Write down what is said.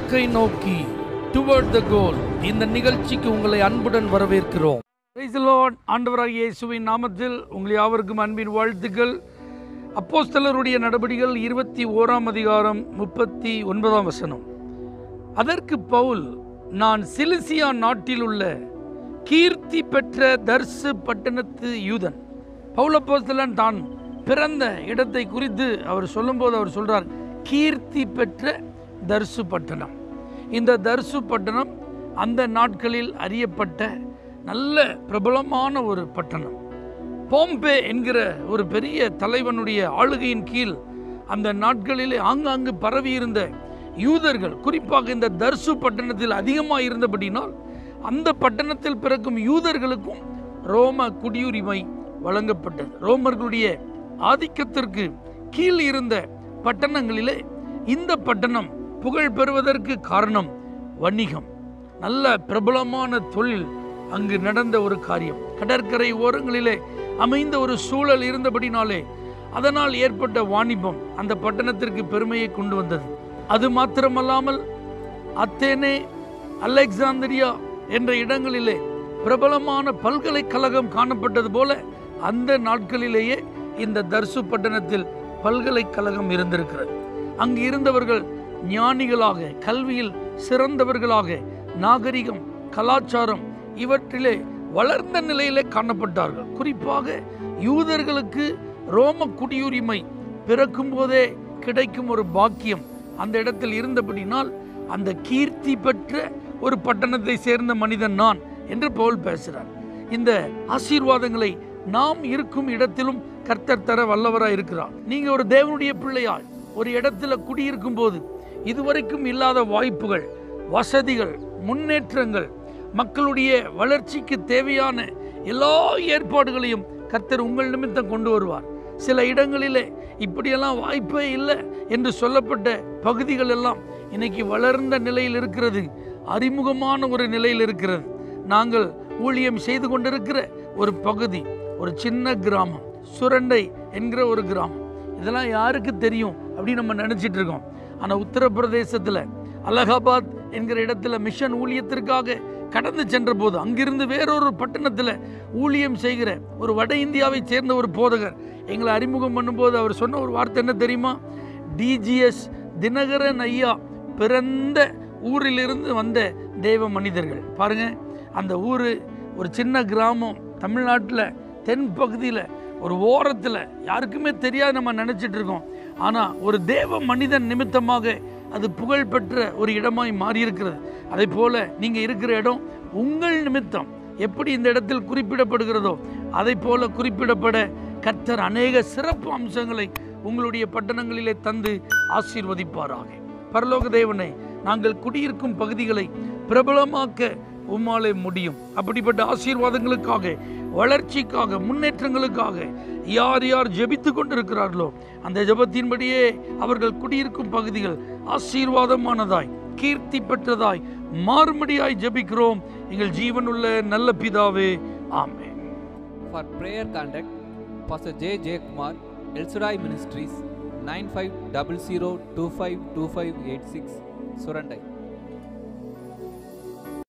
இலக்கை நோக்கி டுவர்ட் த கோல் இந்த நிகழ்ச்சிக்கு உங்களை அன்புடன் வரவேற்கிறோம் Praise the Lord. ஆண்டவராகிய இயேசுவின் நாமத்தில் உங்கள் யாவருக்கும் அன்பின் வாழ்த்துக்கள் அப்போஸ்தலருடைய நடபடிகள் இருபத்தி ஓராம் அதிகாரம் முப்பத்தி ஒன்பதாம் வசனம் அதற்கு பவுல் நான் சிலிசியா நாட்டில் உள்ள கீர்த்தி பெற்ற தர்சு பட்டணத்து யூதன் பவுலப்போஸ்தலன் தான் பிறந்த இடத்தை குறித்து அவர் சொல்லும்போது அவர் சொல்றார் கீர்த்தி பெற்ற தர்சு பட்டணம் இந்த தர்சு பட்டணம் அந்த நாட்களில் அறியப்பட்ட நல்ல பிரபலமான ஒரு பட்டணம் போம்பே என்கிற ஒரு பெரிய தலைவனுடைய ஆளுகையின் கீழ் அந்த நாட்களிலே ஆங்காங்கு பரவியிருந்த யூதர்கள் குறிப்பாக இந்த தர்சு பட்டணத்தில் அதிகமாக இருந்தபடினால் அந்த பட்டணத்தில் பிறக்கும் யூதர்களுக்கும் ரோம குடியுரிமை வழங்கப்பட்டது ரோமர்களுடைய ஆதிக்கத்திற்கு கீழ் இருந்த பட்டணங்களிலே இந்த பட்டணம் புகழ் பெறுவதற்கு காரணம் வணிகம் நல்ல பிரபலமான தொழில் அங்கு நடந்த ஒரு காரியம் கடற்கரை ஓரங்களிலே அமைந்த ஒரு சூழல் இருந்தபடினாலே அதனால் ஏற்பட்ட வாணிபம் அந்த பட்டணத்திற்கு பெருமையை கொண்டு வந்தது அது மாத்திரமல்லாமல் அத்தேனே அலெக்சாந்திரியா என்ற இடங்களிலே பிரபலமான பல்கலைக்கழகம் காணப்பட்டது போல அந்த நாட்களிலேயே இந்த தர்சு பட்டணத்தில் பல்கலைக்கழகம் இருந்திருக்கிறது அங்கு இருந்தவர்கள் ஞானிகளாக கல்வியில் சிறந்தவர்களாக நாகரிகம் கலாச்சாரம் இவற்றிலே வளர்ந்த நிலையிலே காணப்பட்டார்கள் குறிப்பாக யூதர்களுக்கு ரோம குடியுரிமை பிறக்கும் போதே கிடைக்கும் ஒரு பாக்கியம் அந்த இடத்தில் இருந்தபடினால் அந்த கீர்த்தி பெற்ற ஒரு பட்டணத்தை சேர்ந்த மனிதன் நான் என்று பவுல் பேசுகிறார் இந்த ஆசீர்வாதங்களை நாம் இருக்கும் இடத்திலும் கர்த்தர் தர வல்லவராய் இருக்கிறார் நீங்க ஒரு தேவனுடைய பிள்ளையாய் ஒரு இடத்துல குடியிருக்கும் போது இதுவரைக்கும் இல்லாத வாய்ப்புகள் வசதிகள் முன்னேற்றங்கள் மக்களுடைய வளர்ச்சிக்கு தேவையான எல்லா ஏற்பாடுகளையும் கர்த்தர் உங்கள் நிமித்தம் கொண்டு வருவார் சில இடங்களிலே இப்படியெல்லாம் வாய்ப்பே இல்லை என்று சொல்லப்பட்ட பகுதிகள் எல்லாம் இன்னைக்கு வளர்ந்த நிலையில் இருக்கிறது அறிமுகமான ஒரு நிலையில் இருக்கிறது நாங்கள் ஊழியம் செய்து கொண்டிருக்கிற ஒரு பகுதி ஒரு சின்ன கிராமம் சுரண்டை என்கிற ஒரு கிராமம் இதெல்லாம் யாருக்கு தெரியும் அப்படின்னு நம்ம நினச்சிட்டு இருக்கோம் ஆனால் உத்தரப்பிரதேசத்தில் அலகாபாத் என்கிற இடத்துல மிஷன் ஊழியத்திற்காக கடந்து சென்ற போது அங்கிருந்து வேறொரு பட்டணத்தில் ஊழியம் செய்கிற ஒரு வட இந்தியாவை சேர்ந்த ஒரு போதகர் எங்களை அறிமுகம் பண்ணும்போது அவர் சொன்ன ஒரு வார்த்தை என்ன தெரியுமா டிஜிஎஸ் தினகரன் ஐயா பிறந்த ஊரிலிருந்து வந்த தெய்வ மனிதர்கள் பாருங்க அந்த ஊர் ஒரு சின்ன கிராமம் தமிழ்நாட்டில் தென் பகுதியில் ஒரு ஓரத்தில் யாருக்குமே தெரியாது நம்ம நினச்சிட்டு இருக்கோம் ஆனால் ஒரு தேவ மனிதன் நிமித்தமாக அது புகழ்பெற்ற ஒரு இடமாய் மாறியிருக்கிறது அதே போல நீங்கள் இருக்கிற இடம் உங்கள் நிமித்தம் எப்படி இந்த இடத்தில் குறிப்பிடப்படுகிறதோ அதை போல குறிப்பிடப்பட கர்த்தர் அநேக சிறப்பு அம்சங்களை உங்களுடைய பட்டணங்களிலே தந்து ஆசீர்வதிப்பாராக பரலோக தேவனை நாங்கள் குடியிருக்கும் பகுதிகளை பிரபலமாக்க உம்மாலே முடியும் அப்படிப்பட்ட ஆசீர்வாதங்களுக்காக வளர்ச்சிக்காக முன்னேற்றங்களுக்காக யார் யார் ஜெபித்து கொண்டிருக்கிறார்களோ அந்த ஜெபத்தின்படியே அவர்கள் குடியிருக்கும் பகுதிகள் ஆசீர்வாதமானதாய் கீர்த்தி பெற்றதாய் மாறுபடியாய் ஜெபிக்கிறோம் எங்கள் ஜீவனுள்ள நல்ல பிதாவே ஆமென் For prayer contact, Pastor J. J. Kumar, El Shaddai Ministries, 9500252586, Surandai.